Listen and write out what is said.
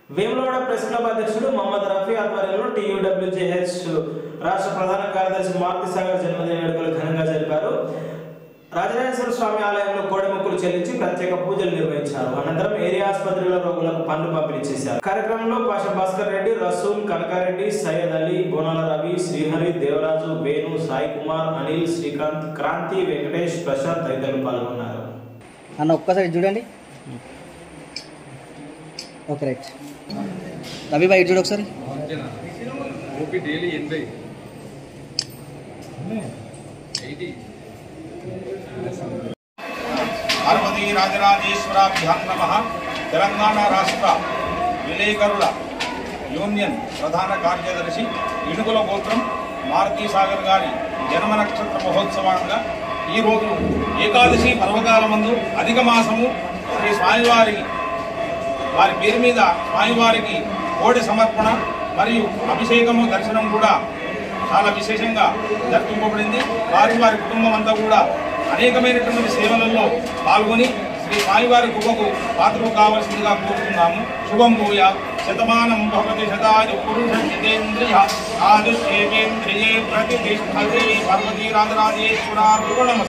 Vemulawada press club అధ్యక్షుడు మహమ్మద్ రఫీ ఆధ్వర్యంలో TUWJH రాష్ట్ర ప్రధాన కార్యదర్శి మారుతి సాగర్ జన్మదిన వేడుకలు ఘనంగా జరిపారు రాజరాజేశ్వర స్వామి ఆలయంలో కోడెముక్కులు చెల్లించి ప్రత్యేక పూజలు నిర్వహించారు అనంతరం ఏరియా ఆసుపత్రిలో రోగులకు పనులు పంపిణీ చేశారు కార్యక్రమంలో పాష భాస్కర్ రెడ్డి రసూల్ కనకారెడ్డి సయ్యద్ అలీ బోనాల రవి శ్రీహరి దేవరాజు వేణు సాయి కుమార్ అనిల్ శ్రీకాంత్ క్రాంతి వెంకటేష్ ప్రశాంత్ తదితరులు పాల్గొన్నారు అన్న ఒక్కసారి చూడండి ఓకే రైట్ రవి బాయ్ ఇటు చూడు ఒకసారి ఓపీ డైలీ ఎనభై ఎయిటీ పార్వతీ రాజరాజేశ్వరాభ్యాం నమ తెలంగాణ రాష్ట్ర విలేకరుల యూనియన్ ప్రధాన కార్యదర్శి ఇనుగుల గోత్రం మారుతీ సాగర్ గారి జన్మ నక్షత్ర మహోత్సవంగా ఈరోజు ఏకాదశి పర్వకాలమందు అధిక మాసము శ్రీ స్వామివారి వారి పేరు మీద స్వామివారికి కోడి సమర్పణ మరియు అభిషేకము దర్శనం కూడా చాలా విశేషంగా జరిపింపబడింది వారి వారి కుటుంబం అంతా కూడా అనేకమైనటువంటి సేవలలో పాల్గొని శ్రీ స్వామివారి కృపకు పాత్రలు కావలసిందిగా కోరుతున్నాము శుభం భూయ శతమానం భవతి శతాయు పురుష జితేంద్రియ ఆదుష్యేంద్రియే ప్రతిష్టతే పార్వతీ రాజరాజేశ్వర